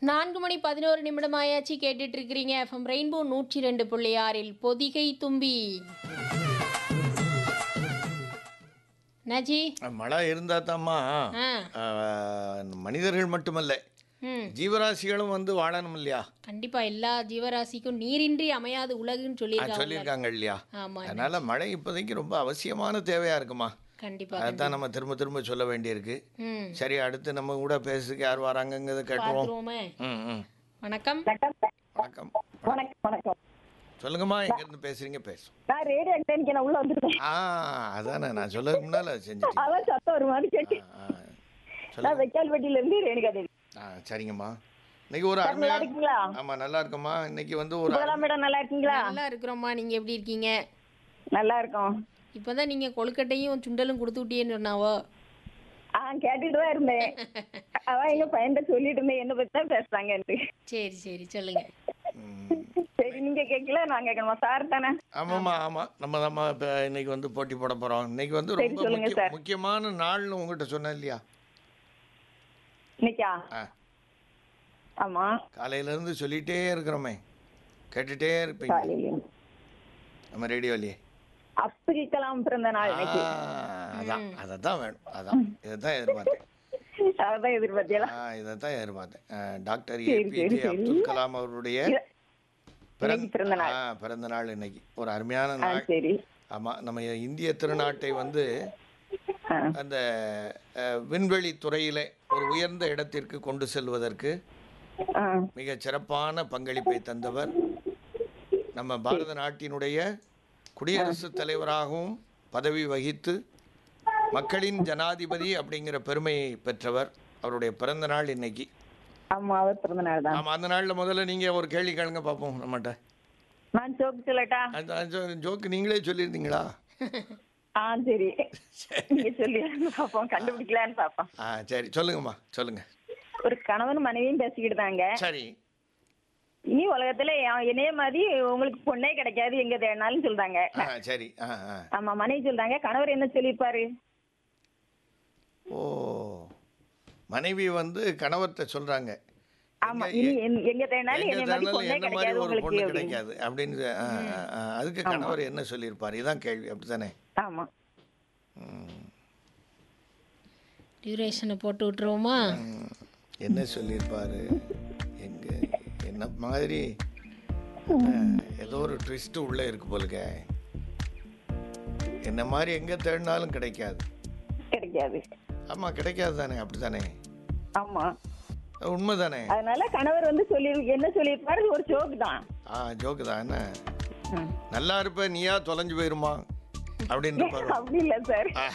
நான்கு மணி பதினோரு நிமிடம் ஆயாச்சு கேட்டுட்டு இருக்கிறீங்க எஃப்எம் ரெயின்போ நூற்றி ரெண்டு புள்ளி ஆறில் பொதிகை தும்பி நஜி மழை இருந்தால் தாம்மா ஆ மனிதர்கள் மட்டுமல்ல ம் ஜீவராசிகளும் வந்து வாழணும் இல்லையா கண்டிப்பா எல்லா ஜீவராசிக்கும் நீரின்றி அமையாது உலகுன்னு ஆ, சொல்லியிருக்காங்க சொல்லியிருக்காங்க இல்லையா ஆமா அதனால மழை இப்போதைக்கு ரொம்ப அவசியமான தேவையா இருக்குமா கண்டிப்பா அதுதான் நம்ம திரும்ப திரும்ப சொல்ல வேண்டியிருக்கு ம் சரி அடுத்து நம்ம கூட பேசுறதுக்கு யார் வராங்கங்கிறத கேட்டுருவோம் பார்த்துருவோமே ம் ம் வணக்கம் வணக்கம் வணக்கம் வணக்கம் சொல்லுங்கம்மா எங்கேருந்து பேசுறீங்க பேசும் நான் ரேடியோ அன்னைக்கு நான் உள்ள வந்துருக்கேன் ஆ அதானே நான் சொல்லதுக்கு முன்னால் செஞ்சுட்டேன் அதான் சத்தம் ஒரு மாதிரி கேட்டு ஆ நான் சொல்லுங்க வெக்கால்பட்டியில இருந்து ரேணுகா தேவி ஆ சரிங்கம்மா இன்னைக்கு ஒரு நல்லா அருமையான இருக்கீங்களா ஆமாம் நல்லா இருக்கம்மா இன்னைக்கு வந்து ஒரு இப்பதான் மேடம் நல்லா இருக்கீங்களா நல்லா இருக்கிறோம்மா நீங்க எப்படி இருக்கீங்க நல்லா இருக்கோம் இப்பதான் நீங்க கொழுக்கட்டையும் சுண்டலும் கொடுத்து விட்டியேன்னு சொன்னாவோ ஆ கேட்டுட்டு தான் இருந்தேன் அவன் எங்க பையன்கிட்ட சொல்லிட்டு இருந்தேன் என்ன பத்தி தான் பேசுறாங்கன்ட்டு சரி சரி சொல்லுங்க ம், சரி நீங்க கேட்கல நான் கேட்கணுமா சார் தானே ஆமாம்மா ஆமாம் நம்ம நம்ம இப்போ இன்னைக்கு வந்து போட்டி போட போகிறோம் இன்னைக்கு வந்து சரி, ரொம்ப சொல்லுங்க முக்கிய சார். முக்கியமான நாள்னு உங்ககிட்ட சொன்னேன் இல்லையா இன்னைக்கா ஆ ஆமா காலையிலேருந்து சொல்லிகிட்டே இருக்கிறோமே கேட்டுட்டே இருப்பீங்க காலையில நம்ம ரேடியோலயே அப்துல் கலாம் பிறந்த நாள் இன்னைக்கு அதான் அதை தான் வேணும் அதான் இதை தான் எதிர்பார்த்தேன் அதான் எதிர்பார்த்தியலா ஆ இதை தான் எதிர்பார்த்தேன் ஆ, டாக்டர் சரி, ஏபிஜே சரி, சரி. அப்துல் கலாம் அவருடைய இன்னைக்கு பிறந்த நாள் ஆ பிறந்த நாள் இன்னைக்கு ஒரு அருமையான ஆ நாள் சரி ஆமாம் நம்ம இந்திய திருநாட்டை வந்து ஆ, அந்த அஹ், விண்வெளி துறையிலே ஒரு உயர்ந்த இடத்திற்கு கொண்டு செல்வதற்கு ஆ, மிக சிறப்பான பங்களிப்பை தந்தவர் நம்ம பாரத நாட்டினுடைய குடியரசுத் தலைவராகவும் பதவி வகித்து மக்களின் ஜனாதிபதி அப்படிங்கிற பெருமையை பெற்றவர் அவருடைய பிறந்த நாள் இன்னைக்கு ஆமா அவர் பிறந்த நாள் தான் ஆமாம் அந்த நாளில் முதல்ல நீங்கள் ஒரு கேள்வி கேளுங்க பார்ப்போம் நம்மகிட்ட நான் ஜோக் சொல்லட்டா அந்த ஜோக்கு நீங்களே சொல்லியிருந்தீங்களா ஆ சரி நீங்க சொல்லி பாப்போம் கண்டுபிடிக்கலான்னு பாப்போம் ஆ சரி சொல்லுங்கம்மா சொல்லுங்க ஒரு கணவன் மனைவியும் பேசிக்கிட்டாங்க சரி இனி உலகத்துல எ- என்னைய மாதிரி உங்களுக்கு பொண்ணே கிடைக்காது எங்க தேடினாலும் சொல்றாங்க ஆ சரி ஆ ஆ ஆமா மனைவி சொல்றாங்க கணவர் என்ன சொல்லியிருப்பாரு ஓ மனைவி வந்து கணவர்கிட்ட சொல்றாங்க ஆமா எங்க- இனி என்- எங்க தேடினாலும் எங்க என்னைய மாதிரி தேடினாலும் பொண்ணே என்ன மாதிரி கிடைக்காது ஒரு உங்களுக்கு பொண்ணு அப்படின்னு. கிடைக்காது அப்படின்னு ஆ, ஆ, ஆ. அதுக்கு கணவர் என்ன சொல்லியிருப்பார் இதான் கேள்வி அப்படித்தானே ஆமா ம். டியூரேஷனை போட்டு விட்டுருவோமா ம். என்ன சொல்லியிருப்பாரு எங்க என்ன மாதிரி ஆ, ஏதோ ஒரு ட்விஸ்ட் உள்ள இருக்கு போலுக்க என்ன மாதிரி எங்க தேடினாலும் கிடைக்காது கிடைக்காது ஆமா கிடைக்காது தானே அப்படித்தானே ஆமா உண்மைதானே அதனால கணவர் வந்து சொல்லி என்ன சொல்லியிருப்பாரு ஒரு ஜோக் தான் ஆ ஜோக்கு தான் என்ன ம். நல்லா இருப்ப நீயா தொலைஞ்சு போயிருமா அப்படின்னு பாரு அப்படி இல்ல சார் ஆ.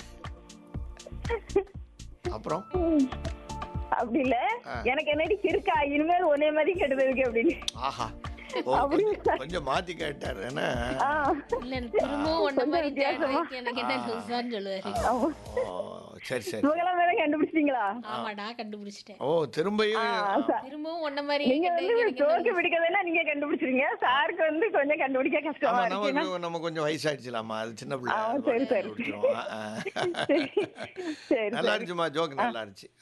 அப்புறம் அப்படி இல்ல ஆ. எனக்கு என்னடி இருக்கா இனிமேல் ஒன்னே மாதிரி கெடுதலுக்கு அப்படின்னு ஆஹா ஓ, அப்படி கொஞ்சம் கொஞ்சம் மாத்தி கேட்டார் என்ன ஆ. இல்ல திரும்பவும் ஒன்ன மாதிரி வித்தியாசமா. தேடுறதுக்கு எனக்கு என்ன லூசான்னு சொல்லுவாரு ஆமா. ஓ சரி சரி இவங்கெல்லாம் வேற கண்டுபிடிச்சிட்டீங்களா ஆமாடா கண்டுபிடிச்சிட்டேன் ஓ திரும்பியும் ஆ, சார். திரும்பவும் ஒன்ன மாதிரி நீங்க வந்து கேட்டதுக்கு எனக்கு என்ன ஜோக்கு பிடிக்கிறதுனா நீங்க கண்டுபிடிச்சிருங்க சாருக்கு வந்து கொஞ்சம் கண்டுபிடிக்க கஷ்டமா ஆமா இருக்கு நமக்கு நம்ம கொஞ்சம் வயசாயிடுச்சுலாமா அது சின்ன பிள்ளை ஆ, அது சரி, சரி. கண்டுபிடிச்சிரும். ஆ, ஆ. சரி நல்லா இருந்துச்சுமா ஜோக் நல்லா இருந்துச்சு